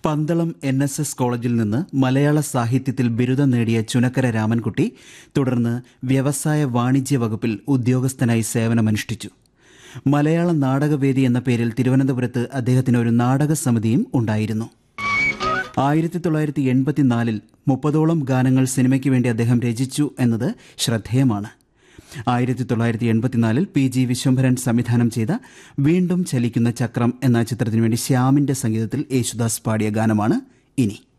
Pandalam N S S കോളേജിൽ നിന്ന് മലയാള സാഹിത്യത്തിൽ ബിരുദം നേടിയ ചുനക്കര രാമൻകുട്ടി തുടർന്ന് വ്യവസായ വാണിജ്യ വകുപ്പിൽ ഉദ്യോഗസ്ഥനായി സേവനമനുഷ്ഠിച്ചു മലയാള നാടകവേദി എന്ന പേരിൽ തിരുവനന്തപുരത്ത് അദ്ദേഹത്തിന് ഒരു നാടക സമിതിയും ഉണ്ടായിരുന്നു ആയിരത്തി തൊള്ളായിരത്തി എൺപത്തിനാലിൽ മുപ്പതോളം ഗാനങ്ങൾ സിനിമയ്ക്ക് വേണ്ടി അദ്ദേഹം രചിച്ചു എന്നത് ശ്രദ്ധേയമാണ് ആയിരത്തി തൊള്ളായിരത്തി എൺപത്തിനാലിൽ പി ജി വിശ്വംഭരൻ സംവിധാനം ചെയ്ത വീണ്ടും ചലിക്കുന്ന ചക്രം എന്ന ചിത്രത്തിനു വേണ്ടി ശ്യാമിന്റെ സംഗീതത്തിൽ യേശുദാസ് പാടിയ ഗാനമാണ് ഇനി